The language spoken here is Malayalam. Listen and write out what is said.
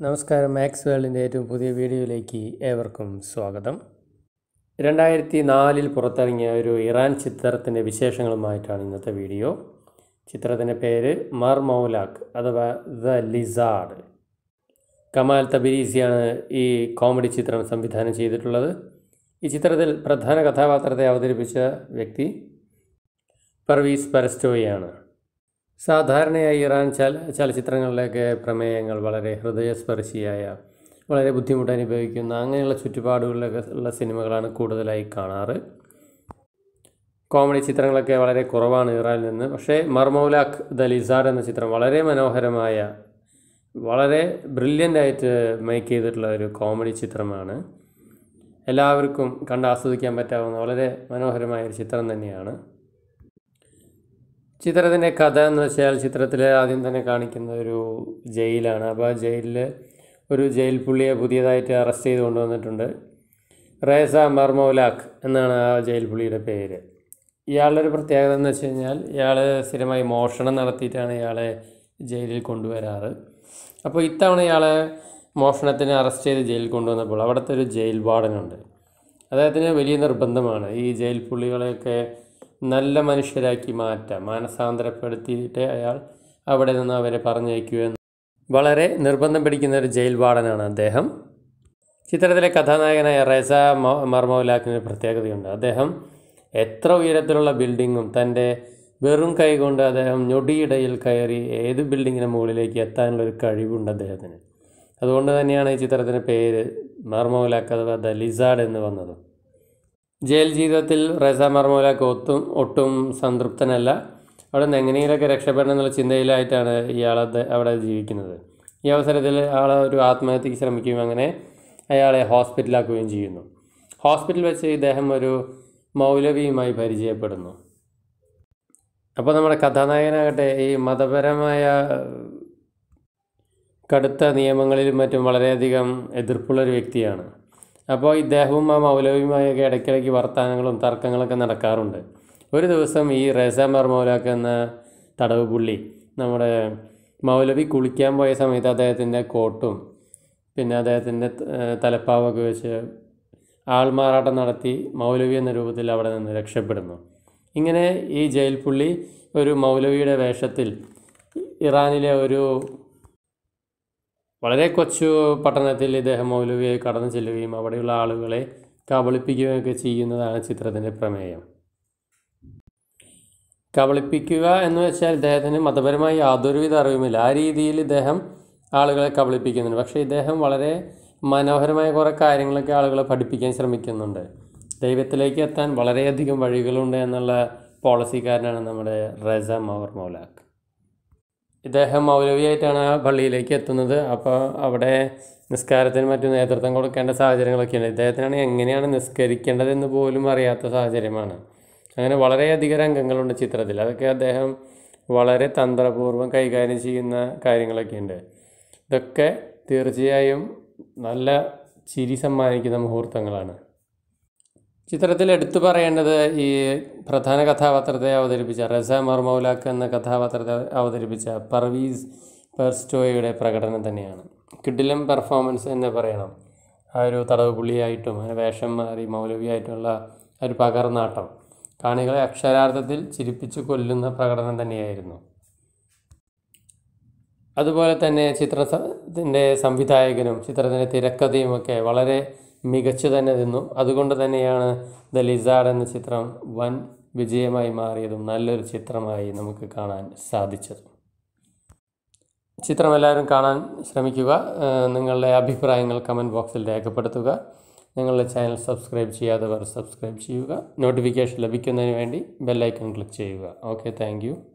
നമസ്കാരം മാക്സ് വേൾഡിൻ്റെ ഏറ്റവും പുതിയ വീഡിയോയിലേക്ക് ഏവർക്കും സ്വാഗതം രണ്ടായിരത്തി നാലിൽ പുറത്തിറങ്ങിയ ഒരു ഇറാൻ ചിത്രത്തിൻ്റെ വിശേഷങ്ങളുമായിട്ടാണ് ഇന്നത്തെ വീഡിയോ ചിത്രത്തിൻ്റെ പേര് മർ മൗലാഖ് അഥവാ ദ ലിസാർഡ് കമാൽ തബിരീസിയാണ് ഈ കോമഡി ചിത്രം സംവിധാനം ചെയ്തിട്ടുള്ളത് ഈ ചിത്രത്തിൽ പ്രധാന കഥാപാത്രത്തെ അവതരിപ്പിച്ച വ്യക്തി പർവീസ് പരസ്റ്റോയാണ് സാധാരണയായി ഇറാൻ ചല ചലച്ചിത്രങ്ങളിലൊക്കെ പ്രമേയങ്ങൾ വളരെ ഹൃദയസ്പർശിയായ വളരെ ബുദ്ധിമുട്ട് അനുഭവിക്കുന്ന അങ്ങനെയുള്ള ചുറ്റുപാടുകളിലൊക്കെ ഉള്ള സിനിമകളാണ് കൂടുതലായി കാണാറ് കോമഡി ചിത്രങ്ങളൊക്കെ വളരെ കുറവാണ് ഇറാനിൽ നിന്ന് പക്ഷേ മർമൗലാഖ് ദ ലിസാർഡ് എന്ന ചിത്രം വളരെ മനോഹരമായ വളരെ ബ്രില്യൻ്റ് ആയിട്ട് മേക്ക് ചെയ്തിട്ടുള്ള ഒരു കോമഡി ചിത്രമാണ് എല്ലാവർക്കും കണ്ട് ആസ്വദിക്കാൻ പറ്റാവുന്ന വളരെ മനോഹരമായ ഒരു ചിത്രം തന്നെയാണ് ചിത്രത്തിൻ്റെ കഥ എന്ന് വെച്ചാൽ ചിത്രത്തിൽ ആദ്യം തന്നെ കാണിക്കുന്ന ഒരു ജയിലാണ് അപ്പോൾ ആ ജയിലിൽ ഒരു ജയിൽ പുള്ളിയെ പുതിയതായിട്ട് അറസ്റ്റ് ചെയ്ത് കൊണ്ടുവന്നിട്ടുണ്ട് റേസ മർമൗലാഖ് എന്നാണ് ആ ജയിൽ പുള്ളിയുടെ പേര് ഇയാളുടെ ഒരു പ്രത്യേകത എന്ന് വെച്ച് കഴിഞ്ഞാൽ ഇയാൾ സ്ഥിരമായി മോഷണം നടത്തിയിട്ടാണ് ഇയാളെ ജയിലിൽ കൊണ്ടുവരാറ് അപ്പോൾ ഇത്തവണ ഇയാളെ മോഷണത്തിന് അറസ്റ്റ് ചെയ്ത് ജയിലിൽ കൊണ്ടുവന്നപ്പോൾ അവിടുത്തെ ഒരു ജയിൽ വാർഡനുണ്ട് അദ്ദേഹത്തിന് വലിയ നിർബന്ധമാണ് ഈ ജയിൽ പുള്ളികളെയൊക്കെ നല്ല മനുഷ്യരാക്കി മാറ്റാം മാനസാന്തരപ്പെടുത്തിയിട്ട് അയാൾ അവിടെ നിന്ന് അവരെ പറഞ്ഞയക്കുക വളരെ നിർബന്ധം പിടിക്കുന്ന ഒരു ജയിൽ വാർഡനാണ് അദ്ദേഹം ചിത്രത്തിലെ കഥാനായകനായ റേസ മർമൗലാക്കിന് ഒരു പ്രത്യേകതയുണ്ട് അദ്ദേഹം എത്ര ഉയരത്തിലുള്ള ബിൽഡിങ്ങും തൻ്റെ വെറും കൈ കൊണ്ട് അദ്ദേഹം ഞൊടിയിടയിൽ കയറി ഏത് ബിൽഡിങ്ങിന് മുകളിലേക്ക് എത്താനുള്ള ഒരു കഴിവുണ്ട് അദ്ദേഹത്തിന് അതുകൊണ്ട് തന്നെയാണ് ഈ ചിത്രത്തിൻ്റെ പേര് മർമൗലാക്ക് അഥവാ ദ ലിസാഡ് എന്ന് വന്നത് ജയിൽ ജീവിതത്തിൽ റേസ മർമോലാക്ക് ഒത്തും ഒട്ടും സംതൃപ്തനല്ല അവിടെ നിന്ന് എങ്ങനെയെങ്കിലുമൊക്കെ രക്ഷപ്പെടണം എന്നുള്ള ചിന്തയിലായിട്ടാണ് ഇയാൾ അവിടെ ജീവിക്കുന്നത് ഈ അവസരത്തിൽ ആൾ ഒരു ആത്മഹത്യക്ക് ശ്രമിക്കുകയും അങ്ങനെ അയാളെ ഹോസ്പിറ്റലാക്കുകയും ചെയ്യുന്നു ഹോസ്പിറ്റലിൽ വെച്ച് ഇദ്ദേഹം ഒരു മൗലവിയുമായി പരിചയപ്പെടുന്നു അപ്പോൾ നമ്മുടെ കഥാനായകനാകട്ടെ ഈ മതപരമായ കടുത്ത നിയമങ്ങളിലും മറ്റും വളരെയധികം എതിർപ്പുള്ളൊരു വ്യക്തിയാണ് അപ്പോൾ ഇദ്ദേഹവും ആ മൗലവിയുമായൊക്കെ ഇടയ്ക്കിടയ്ക്ക് വർത്തമാനങ്ങളും തർക്കങ്ങളൊക്കെ നടക്കാറുണ്ട് ഒരു ദിവസം ഈ റേസ മർമൗലാക്ക് എന്ന തടവ് പുള്ളി നമ്മുടെ മൗലവി കുളിക്കാൻ പോയ സമയത്ത് അദ്ദേഹത്തിൻ്റെ കോട്ടും പിന്നെ അദ്ദേഹത്തിൻ്റെ തലപ്പാവൊക്കെ വെച്ച് ആൾമാറാട്ടം നടത്തി മൗലവി എന്ന രൂപത്തിൽ അവിടെ നിന്ന് രക്ഷപ്പെടുന്നു ഇങ്ങനെ ഈ ജയിൽ പുള്ളി ഒരു മൗലവിയുടെ വേഷത്തിൽ ഇറാനിലെ ഒരു വളരെ കൊച്ചു പട്ടണത്തിൽ ഇദ്ദേഹം മൗലവിയെ കടന്നു ചെല്ലുകയും അവിടെയുള്ള ആളുകളെ കബളിപ്പിക്കുകയൊക്കെ ചെയ്യുന്നതാണ് ചിത്രത്തിൻ്റെ പ്രമേയം കബളിപ്പിക്കുക എന്ന് വെച്ചാൽ ഇദ്ദേഹത്തിന് മതപരമായി യാതൊരുവിധ അറിവുമില്ല ആ രീതിയിൽ ഇദ്ദേഹം ആളുകളെ കബളിപ്പിക്കുന്നുണ്ട് പക്ഷേ ഇദ്ദേഹം വളരെ മനോഹരമായ കുറേ കാര്യങ്ങളൊക്കെ ആളുകളെ പഠിപ്പിക്കാൻ ശ്രമിക്കുന്നുണ്ട് ദൈവത്തിലേക്ക് എത്താൻ വളരെയധികം വഴികളുണ്ട് എന്നുള്ള പോളിസിക്കാരനാണ് നമ്മുടെ റസ മൗർ മൗലാഖ് ഇദ്ദേഹം മൗലവിയായിട്ടാണ് ആ പള്ളിയിലേക്ക് എത്തുന്നത് അപ്പോൾ അവിടെ നിസ്കാരത്തിന് മറ്റു നേതൃത്വം കൊടുക്കേണ്ട സാഹചര്യങ്ങളൊക്കെയുണ്ട് ഇദ്ദേഹത്തിനാണ് എങ്ങനെയാണ് നിസ്കരിക്കേണ്ടതെന്ന് പോലും അറിയാത്ത സാഹചര്യമാണ് അങ്ങനെ വളരെയധികം രംഗങ്ങളുണ്ട് ചിത്രത്തിൽ അതൊക്കെ അദ്ദേഹം വളരെ തന്ത്രപൂർവ്വം കൈകാര്യം ചെയ്യുന്ന കാര്യങ്ങളൊക്കെയുണ്ട് ഇതൊക്കെ തീർച്ചയായും നല്ല ചിരി സമ്മാനിക്കുന്ന മുഹൂർത്തങ്ങളാണ് ചിത്രത്തിൽ എടുത്തു പറയേണ്ടത് ഈ പ്രധാന കഥാപാത്രത്തെ അവതരിപ്പിച്ച റസ മർമൗലാക്ക് എന്ന കഥാപാത്രത്തെ അവതരിപ്പിച്ച പർവീസ് പെർസ്റ്റോയുടെ പ്രകടനം തന്നെയാണ് കിഡിലം പെർഫോമൻസ് എന്ന് പറയണം ആ ഒരു തടവ് പുള്ളിയായിട്ടും അങ്ങനെ വേഷം മാറി മൗലവിയായിട്ടുള്ള ഒരു പകർനാട്ടം കാണികളെ അക്ഷരാർത്ഥത്തിൽ ചിരിപ്പിച്ചു കൊല്ലുന്ന പ്രകടനം തന്നെയായിരുന്നു അതുപോലെ തന്നെ ചിത്രത്തിൻ്റെ സംവിധായകനും ചിത്രത്തിൻ്റെ തിരക്കഥയുമൊക്കെ വളരെ മികച്ചു തന്നെ നിന്നു അതുകൊണ്ട് തന്നെയാണ് ദ ലിസാർഡ് എന്ന ചിത്രം വൻ വിജയമായി മാറിയതും നല്ലൊരു ചിത്രമായി നമുക്ക് കാണാൻ സാധിച്ചതും ചിത്രം എല്ലാവരും കാണാൻ ശ്രമിക്കുക നിങ്ങളുടെ അഭിപ്രായങ്ങൾ കമൻറ്റ് ബോക്സിൽ രേഖപ്പെടുത്തുക ഞങ്ങളുടെ ചാനൽ സബ്സ്ക്രൈബ് ചെയ്യാത്തവർ സബ്സ്ക്രൈബ് ചെയ്യുക നോട്ടിഫിക്കേഷൻ ലഭിക്കുന്നതിന് വേണ്ടി ബെല്ലൈക്കൺ ക്ലിക്ക് ചെയ്യുക ഓക്കെ താങ്ക്